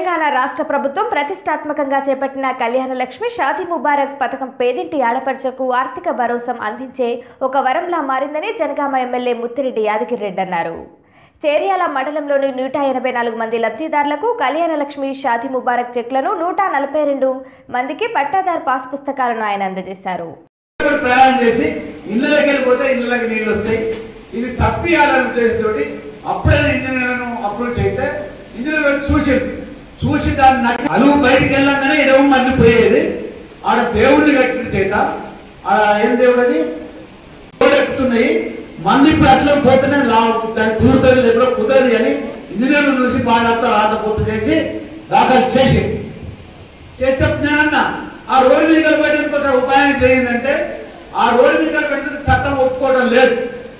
తెలంగాణ రాష్ట్ర ప్రభుత్వం ప్రతిష్టాత్మకంగా చేపట్టిన కళ్యాణ లక్ష్మి షాదీ ముబారక్ పథకం పేదింటి ఆడపడుచకు ఆర్థిక భరోసా అందించే ఒక వరంలా మారిందని జనగామ ఎమ్మెల్యే ముత్తిరెడ్డి యాదగిరిరెడ్డి అన్నారు చేర్యాల మండలంలోని నూట ఎనభై నాలుగు మంది లబ్ధిదారులకు కళ్యాణ లక్ష్మి షాదీ ముబారక్ చెక్లను నూట నలభై రెండు మందికి పట్టాదారు పాస్ పుస్తకాలను ఆయన అందజేశారు ఇప్పుడు ప్రయాణం చేసి ఇళ్ళకి వెళ్ళిపోతే ఇళ్ళకి నీళ్ళు వస్తాయి ఇది తప్పియాలనే ఉద్దేశంతో అప్పుడే ఇంజనీర్లను అప్రోచ్ అయితే ఇంజనీర్ వచ్చి చూసింది చూసి దాన్ని నచ్చి అలుగు బయటికి వెళ్ళంగానే ఇరవై మంది పోయేది ఆడ దేవుడిని కట్టిన చేత ఆడ ఏం దేవుడు అది ఎక్కుతున్నాయి మంది ఇప్పుడు అట్లా పోతేనే లా దాన్ని దూరుతుంది ఎప్పుడో కుదరదు అని ఇంజనీర్లు చూసి బాగా రాకపోతు చేసి దాఖలు చేసి చేస్తే నేనన్నా ఆ రోడ్డు మీద పెట్టేందుకు ఒక ఉపాయం చేయిందంటే ఆ రోడ్డు మీద పెట్టేందుకు చట్టం ఒప్పుకోవడం లేదు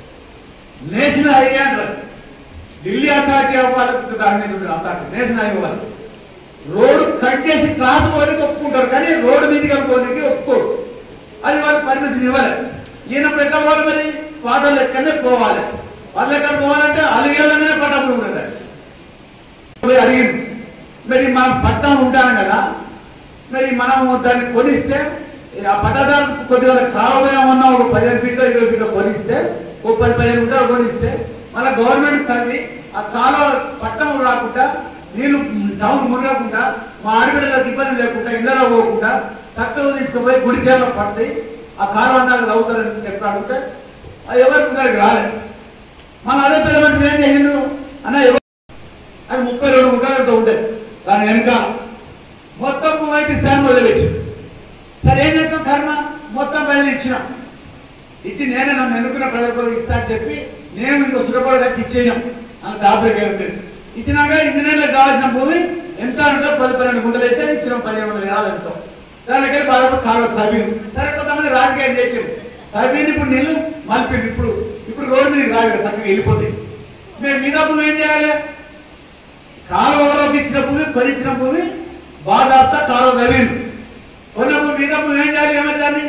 నేషనల్ హైవే అంటారు ఢిల్లీ అథారిటీ అవ్వాలి దాని మీద ఉంది అథారిటీ నేషనల్ హైవే వాళ్ళు రోడ్డు కట్ చేసి క్లాస్ పోనికి ఒప్పుకుంటారు కానీ రోడ్డు మీదకి వెళ్ళిపోనికి ఒప్పుకోరు అది వాళ్ళు పర్మిషన్ ఇవ్వాలి ఈయన పెట్టవాలి మరి వాళ్ళ లెక్కనే పోవాలి వాళ్ళ లెక్క పోవాలంటే అలిగేళ్ళనే పట్టప్పుడు ఉండదు పోయి అడిగింది మరి మనం పట్టణం ఉంటాం కదా మరి మనం దాన్ని కొనిస్తే ఆ పట్టదారు కొద్దిగా కాలభయం ఉన్న ఒక పదిహేను ఫీట్లో ఇరవై ఫీట్లో కొనిస్తే ఒక పది పదిహేను ఫీట్లో కొనిస్తే మళ్ళీ గవర్నమెంట్ కలిపి ఆ కాలువ పట్టణం రాకుండా నీళ్లు టౌన్ మునగకుండా మా ఆడబిడ్డలకు ఇబ్బంది లేకుండా ఇళ్ళలో పోకుండా చక్కగా తీసుకుపోయి గుడి చేలో పడతాయి ఆ కాలువ అందాక తవ్వుతారని చెప్పి అడిగితే అది ఎవరికి ఇక్కడికి రాలేదు మన అదే పెద్ద మనిషి ఏం చేసిండు అన్న ఎవరు అది ముప్పై రెండు ముక్కలతో ఉండేది దాని వెనుక మొత్తం పువ్వు స్థానం వదిలిపెట్టి సరే ఏం చేస్తాం కర్మ మొత్తం బయలు ఇచ్చినాం ఇచ్చి నేనే నన్ను ఎన్నుకున్న ప్రజలకు ఇస్తా అని చెప్పి నేను ఇంకో సురపడి వచ్చి ఇచ్చేయడం అని దాపరికి వెళ్తుంది ఇచ్చినాక ఇంజనీర్లకు కావాల్సిన భూమి ఎంత అంటే పది పన్నెండు గుంటలు అయితే ఇచ్చిన పదిహేను వందల యాభై ఎంతో దానికై బాధపడి కాలువ తవ్వింది సరే కొంతమంది రాజకీయం చేసారు తవ్వింది ఇప్పుడు నీళ్ళు మలిపింది ఇప్పుడు ఇప్పుడు రోడ్డు మీద రాదు కదా, చక్కగా వెళ్ళిపోతాయి మేము మీద భూమి ఏం చేయాలి కాలువలోకి ఇచ్చిన భూమి కొనిచ్చిన భూమి బాధాప్త కాలువ తవ్వింది కొన్న భూమి మీద భూమి ఏం చేయాలి ఏమైనా దాన్ని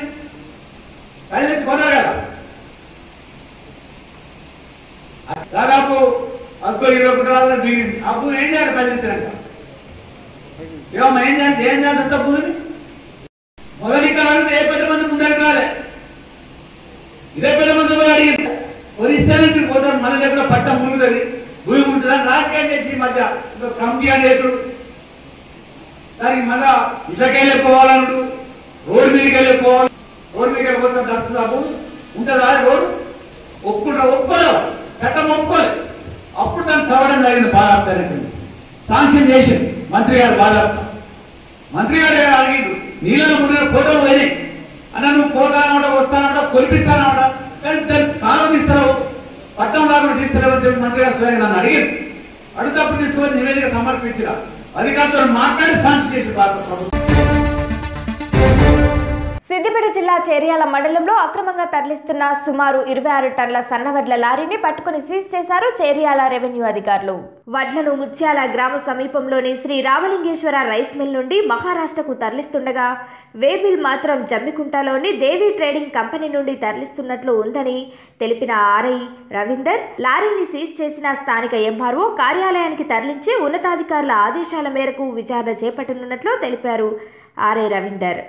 కలిసి కొన్నారు కదా దాదాపు అద్భుత ఇరవై కుటుంబాలను దిగింది ఆ భూమి ఏం చేయాలి కలిసించాక ఏమో ఏం చేయాలి ఏం చేయాలి అంత భూమిని మొదటి కాలంలో ఏ పెద్ద మంది ముందరికి రాలే ఇదే పెద్ద మంది పోయి అడిగింది కొనిస్తానికి పోతాను మళ్ళీ ఎక్కడ పట్ట మునుగుతుంది భూమి మునుగుతుందని రాజకీయం చేసి ఈ మధ్య ఇంకో కమిటీ అనేకుడు దానికి మళ్ళా ఇట్లకెళ్ళి పోవాలనుడు రోడ్డు మీదకి వెళ్ళి పోవాలి రోడ్డు మీదకి వెళ్ళిపోతే నడుస్తుంది ఆ భూమి ఉంటుందా ఆ రోడ్డు ఒప్పుకుంటా ఒప్పుకోరు చట్టం ఒప్పుకోరు అప్పుడు దాన్ని తవ్వడం జరిగింది బాధాప్తానికి శాంక్షన్ చేసింది మంత్రి గారు బాధాప్త మంత్రి గారు అడిగిండు నీళ్ళలో మునిగిన ఫోటోలు పోయినాయి అన్న నువ్వు పోతానమాట వస్తానమాట కొలిపిస్తానమాట కానీ దాన్ని కాలం తీస్తున్నావు పట్టణం రాకుండా తీస్తున్నావు అని చెప్పి మంత్రి గారు స్వయంగా నన్ను అడిగింది అడుగుతప్పుడు తీసుకొని నివేదిక సమర్పించిన అధికారులతో మాట్లాడి శాంక్షన్ చేసి భారత ప్రభుత్వం సిద్దిపేట జిల్లా చేర్యాల మండలంలో అక్రమంగా తరలిస్తున్న సుమారు ఇరవై ఆరు టన్నుల సన్నవడ్ల లారీని పట్టుకుని సీజ్ చేశారు చేర్యాల రెవెన్యూ అధికారులు వడ్లను ముత్యాల గ్రామ సమీపంలోని శ్రీ రామలింగేశ్వర రైస్ మిల్ నుండి మహారాష్ట్రకు తరలిస్తుండగా వేబిల్ మాత్రం జమ్మికుంటలోని దేవి ట్రేడింగ్ కంపెనీ నుండి తరలిస్తున్నట్లు ఉందని తెలిపిన ఆర్ఐ రవీందర్ లారీని సీజ్ చేసిన స్థానిక ఎంఆర్ఓ కార్యాలయానికి తరలించి ఉన్నతాధికారుల ఆదేశాల మేరకు విచారణ చేపట్టనున్నట్లు తెలిపారు ఆర్ఐ రవీందర్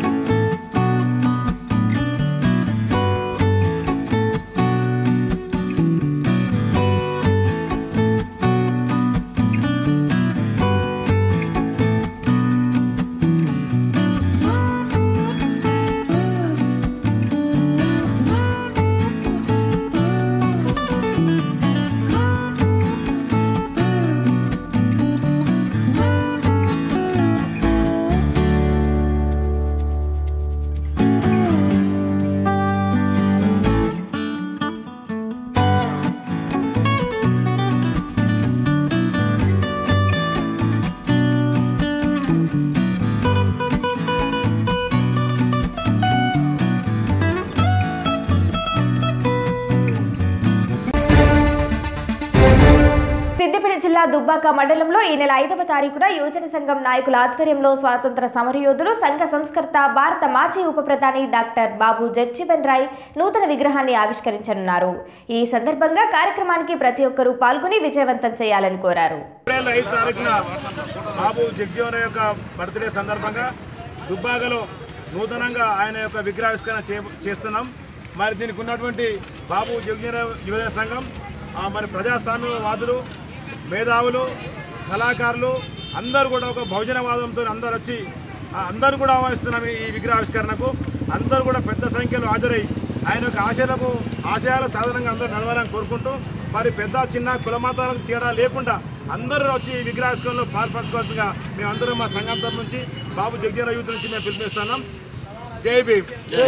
సిద్దిపేట జిల్లా దుబ్బాక మండలంలో ఈ నెల ఐదవ తారీఖున యువజన సంఘం నాయకుల ఆధ్వర్యంలో స్వాతంత్ర సమరయోధులు సంఘ సంస్కర్త భారత మాజీ ఉప ప్రధాని డాక్టర్ బాబు జగ్జీవన్ రాయ్ నూతన విగ్రహాన్ని ఆవిష్కరించనున్నారు ఈ సందర్భంగా కార్యక్రమానికి ప్రతి ఒక్కరూ పాల్గొని విజయవంతం చేయాలని కోరారు ఏప్రిల్ ఏప్రిల్ ఐదు తారీఖున బాబు జగ్జీవన్ యొక్క బర్త్డే సందర్భంగా దుబ్బాకలో నూతనంగా ఆయన యొక్క విగ్రహావిష్కరణ చే చేస్తున్నాం మరి దీనికి ఉన్నటువంటి బాబు జగ్జీవన యువజన సంఘం ఆ, మరి ప్రజాస్వామ్యవాదులు మేధావులు కళాకారులు అందరూ కూడా ఒక బహుజనవాదంతో అందరూ వచ్చి ఆ, అందరూ కూడా ఆహ్వానిస్తున్నాం ఈ విగ్రహావిష్కరణకు అందరూ కూడా పెద్ద సంఖ్యలో హాజరై ఆయన యొక్క ఆశయాలకు ఆశయాల సాధనంగా అందరూ నడవాలని కోరుకుంటూ మరి పెద్ద చిన్న కులమతాలకు తేడా లేకుండా అందరూ వచ్చి ఈ విగ్రహావిష్కరణలో పాల్పంచుకోవాల్సిందిగా మేమందరం మా సంఘం తరఫు నుంచి బాబు జగజీవన యూత్ నుంచి మేము పిలిపిస్తున్నాం జై భీమ్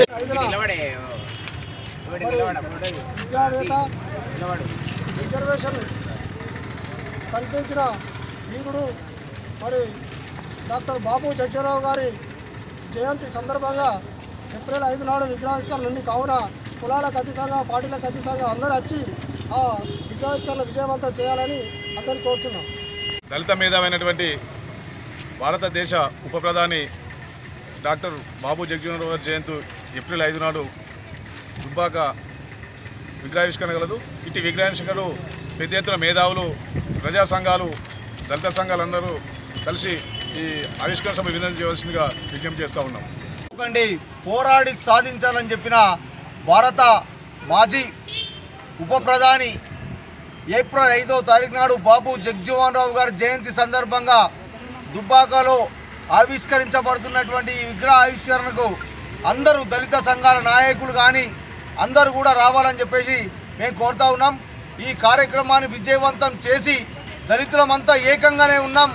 విద్యావేత్త రిజర్వేషన్ కల్పించిన వీరుడు మరి డాక్టర్ బాబు చచ్చరావు గారి జయంతి సందర్భంగా ఏప్రిల్ ఐదు నాడు విగ్రహావిష్కరణ ఉంది కావున కులాలకు అతీతంగా పార్టీలకు అతీతంగా అందరూ వచ్చి ఆ విగ్రహావిష్కరణ విజయవంతం చేయాలని అందరిని కోరుతున్నాం దళిత మేధావైనటువంటి భారతదేశ ఉప ప్రధాని డాక్టర్ బాబు జగజీవన్ గారి జయంతి ఏప్రిల్ ఐదు నాడు దుబ్బాక విగ్రహావిష్కరణ కలదు ఇటు విగ్రహావిష్కరణలు పెద్ద ఎత్తున మేధావులు ప్రజా సంఘాలు దళిత సంఘాలందరూ కలిసి ఈ ఆవిష్కరణ సభ విధానం చేయవలసిందిగా విజ్ఞప్తి చేస్తూ ఉన్నాం ఎందుకంటే పోరాడి సాధించాలని చెప్పిన భారత మాజీ ఉప ప్రధాని ఏప్రిల్ ఐదో తారీఖు నాడు బాబు జగ్జీవన్ రావు గారి జయంతి సందర్భంగా దుబ్బాకలో ఆవిష్కరించబడుతున్నటువంటి ఈ విగ్రహ ఆవిష్కరణకు అందరూ దళిత సంఘాల నాయకులు కానీ అందరూ కూడా రావాలని చెప్పేసి మేము కోరుతా ఉన్నాం ఈ కార్యక్రమాన్ని విజయవంతం చేసి దళితులమంతా ఏకంగానే ఉన్నాం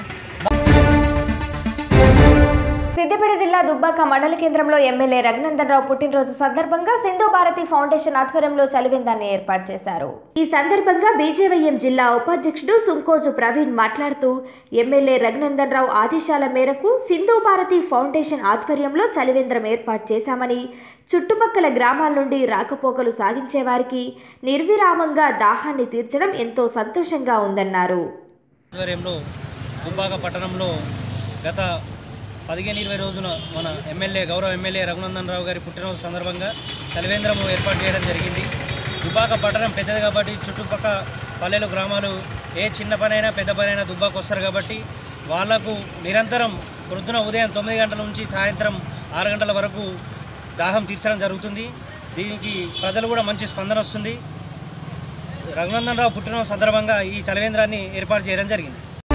సిద్దిపేట జిల్లా దుబ్బాక మండల కేంద్రంలో ఎమ్మెల్యే రఘునందన్ రావు పుట్టినరోజు సందర్భంగా సింధు భారతి ఫౌండేషన్ ఆధ్వర్యంలో చలివిందాన్ని ఏర్పాటు చేశారు ఈ సందర్భంగా బీజేవైఎం జిల్లా ఉపాధ్యక్షుడు సుంకోజు ప్రవీణ్ మాట్లాడుతూ ఎమ్మెల్యే రఘునందన్ రావు ఆదేశాల మేరకు సింధు భారతి ఫౌండేషన్ ఆధ్వర్యంలో చలివేంద్రం ఏర్పాటు చేశామని చుట్టుపక్కల గ్రామాల నుండి రాకపోకలు సాగించే వారికి నిర్విరామంగా దాహాన్ని తీర్చడం ఎంతో సంతోషంగా ఉందన్నారు ఆధ్వర్యంలో దుబ్బాక పట్టణంలో గత పదిహేను ఇరవై రోజున మన ఎమ్మెల్యే గౌరవ ఎమ్మెల్యే రఘునందన్ రావు గారి పుట్టినరోజు సందర్భంగా చలివేంద్రం ఏర్పాటు చేయడం జరిగింది దుబ్బాక పట్టణం పెద్దది కాబట్టి చుట్టుపక్కల పల్లెలు గ్రామాలు ఏ చిన్న పనైనా పెద్ద పనైనా దుబ్బాకు వస్తారు కాబట్టి వాళ్లకు నిరంతరం ప్రొద్దున ఉదయం తొమ్మిది గంటల నుంచి సాయంత్రం ఆరు గంటల వరకు దాహం తీర్చడం జరుగుతుంది దీనికి ప్రజలు కూడా మంచి స్పందన వస్తుంది రఘునందన్ రావు పుట్టినరోజు సందర్భంగా ఈ చలివేంద్రాన్ని ఏర్పాటు చేయడం జరిగింది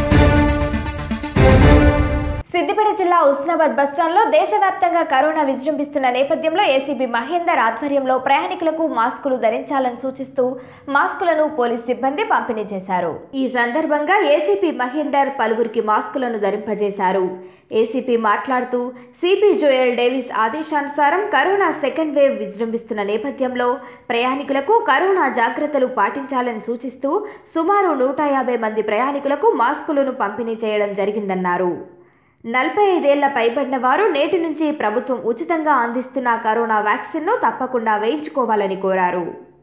సిద్దిపేట జిల్లా ఉస్నాబాద్ బస్టాండ్లో దేశవ్యాప్తంగా కరోనా విజృంభిస్తున్న నేపథ్యంలో ఏసీబీ మహేందర్ ఆధ్వర్యంలో ప్రయాణికులకు మాస్కులు ధరించాలని సూచిస్తూ మాస్కులను పోలీస్ సిబ్బంది పంపిణీ చేశారు ఈ సందర్భంగా ఏసీపీ మహేందర్ పలువురికి మాస్కులను ధరింపజేశారు ఏసీపీ మాట్లాడుతూ సిపి జోయల్ డేవిస్ ఆదేశానుసారం కరోనా సెకండ్ వేవ్ విజృంభిస్తున్న నేపథ్యంలో ప్రయాణికులకు కరోనా జాగ్రత్తలు పాటించాలని సూచిస్తూ సుమారు నూట యాభై మంది ప్రయాణికులకు మాస్కులను పంపిణీ చేయడం జరిగిందన్నారు నలభై ఐదేళ్ల పైబడిన వారు నేటి నుంచి ప్రభుత్వం ఉచితంగా అందిస్తున్న కరోనా వ్యాక్సిన్ను తప్పకుండా వేయించుకోవాలని కోరారు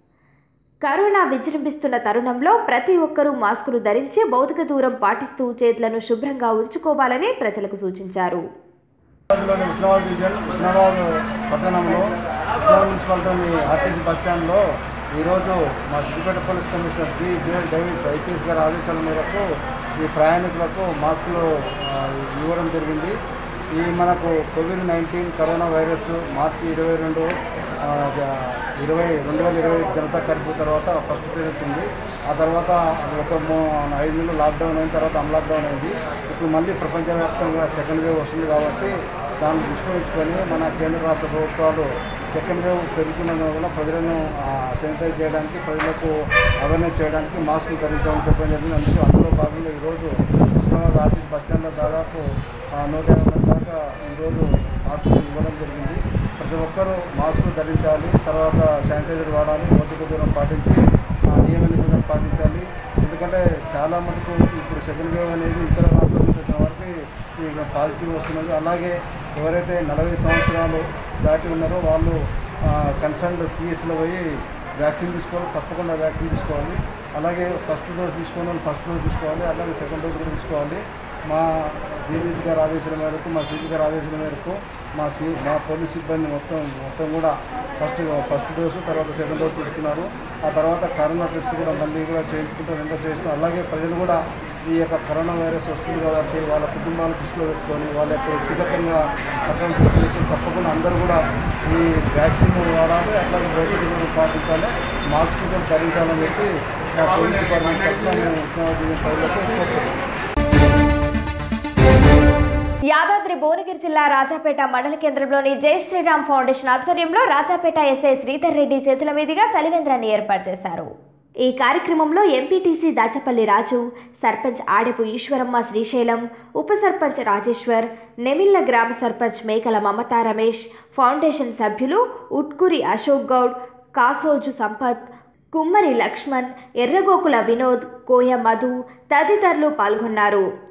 కరోనా విజృంభిస్తున్న తరుణంలో ప్రతి ఒక్కరూ మాస్కులు ధరించి భౌతిక దూరం పాటిస్తూ చేతులను శుభ్రంగా ఉంచుకోవాలని ప్రజలకు సూచించారు హైదరాబాద్లోని ఉస్మానాబాద్ డివిజన్ ఉస్మానాబాద్ పట్టణంలో ఉస్మానాబాద్ మున్సిపాలిటీ ఆర్టీసీ బస్ స్టాండ్లో ఈరోజు మా సిద్దిపేట పోలీస్ కమిషనర్ జి జోయల్ డేవిస్ ఐపీఎస్ గారి ఆదేశాల మేరకు ఈ ప్రయాణికులకు మాస్కులు ఆ, ఇవ్వడం జరిగింది ఈ మనకు కోవిడ్ నైన్టీన్ కరోనా వైరస్ మార్చి ఇరవై రెండు ఆ, జ- ఇరవై రెండు వేల ఇరవై జనతా కర్ఫ్యూ తర్వాత ఫస్ట్ ఫేజ్ వచ్చింది ఆ తర్వాత ఒక మూ- ఐదు నెలలు లాక్డౌన్ అయిన తర్వాత అన్లాక్డౌన్ అయింది ఇప్పుడు మళ్ళీ ప్రపంచవ్యాప్తంగా సెకండ్ వేవ్ వస్తుంది కాబట్టి దాన్ని దృష్టించుకొని మన కేంద్ర రాష్ట్ర ప్రభుత్వాలు సెకండ్ వేవ్ పెరుగుతున్నందు వల్ల ప్రజలను శానిటైజ్ చేయడానికి ప్రజలకు అవేర్నెస్ చేయడానికి మాస్కులు ధరించాలని చెప్పడం జరిగింది అందుకే అందులో భాగంగా ఈరోజు ఉస్మానాబాద్ ఆర్టీసీ బస్ స్టాండ్లో దాదాపు ఆ, నూట యాభై మంది దాకా ఈరోజు మాస్కులు ఇవ్వడం జరిగింది ప్రతి ఒక్కరూ మాస్కులు ధరించాలి తర్వాత శానిటైజర్ వాడాలి భౌతిక దూరం పాటించి ఆ, నియమ నిబంధనలు పాటించాలి ఎందుకంటే చాలా మటుకు ఇప్పుడు సెకండ్ వేవ్ అనేది ఇతర రాష్ట్రాల నుంచి వచ్చిన వారికి ఇక పాజిటివ్ వస్తున్నది అలాగే ఎవరైతే నలభై సంవత్సరాలు దాటి ఉన్నారో వాళ్ళు కన్సర్న్ పిఎస్లో పోయి వ్యాక్సిన్ తీసుకోవాలి తప్పకుండా వ్యాక్సిన్ తీసుకోవాలి అలాగే ఫస్ట్ డోస్ తీసుకున్న వాళ్ళు ఫస్ట్ డోస్ తీసుకోవాలి అలాగే సెకండ్ డోస్ కూడా తీసుకోవాలి మా డీజీపీ గారి ఆదేశాల మేరకు మా సిపి గారి ఆదేశాల మేరకు మా సి మా పోలీస్ సిబ్బంది మొత్తం మొత్తం కూడా ఫస్ట్ ఫస్ట్ డోసు తర్వాత సెకండ్ డోస్ తీసుకున్నారు ఆ తర్వాత కరోనా టెస్ట్ కూడా మళ్ళీ కూడా చేయించుకుంటూ రెండో చేస్తూ అలాగే ప్రజలు కూడా ఈ యొక్క కరోనా వైరస్ వస్తుంది కాబట్టి వాళ్ళ కుటుంబాలు దృష్టిలో పెట్టుకొని వాళ్ళ యొక్క వ్యక్తిగతంగా పట్టణ దృష్టి పెట్టి తప్పకుండా అందరూ కూడా ఈ వ్యాక్సిన్ వాడాలి అట్లాగే బయట పాటించాలి మాస్క్ కూడా ధరించాలని చెప్పి మా పోలీస్ డిపార్ట్మెంట్ తరఫున మేము ఉష్ణోగ్రత ప్రజలకు కోరుతున్నాం యాదాద్రి భువనగిరి జిల్లా రాజాపేట మండల కేంద్రంలోని జై శ్రీరామ్ ఫౌండేషన్ ఆధ్వర్యంలో రాజాపేట ఎస్ఐ శ్రీధర్ రెడ్డి చేతుల మీదుగా చలివేంద్రాన్ని ఏర్పాటు చేశారు ఈ కార్యక్రమంలో ఎంపీటీసీ దాచపల్లి రాజు సర్పంచ్ ఆడెపు ఈశ్వరమ్మ శ్రీశైలం ఉప సర్పంచ్ రాజేశ్వర్ నెమిళ్ల గ్రామ సర్పంచ్ మేకల మమతా రమేష్ ఫౌండేషన్ సభ్యులు ఉట్కూరి అశోక్ గౌడ్ కాసోజు సంపత్ కుమ్మరి లక్ష్మణ్ ఎర్రగోకుల వినోద్ కోయ మధు తదితరులు పాల్గొన్నారు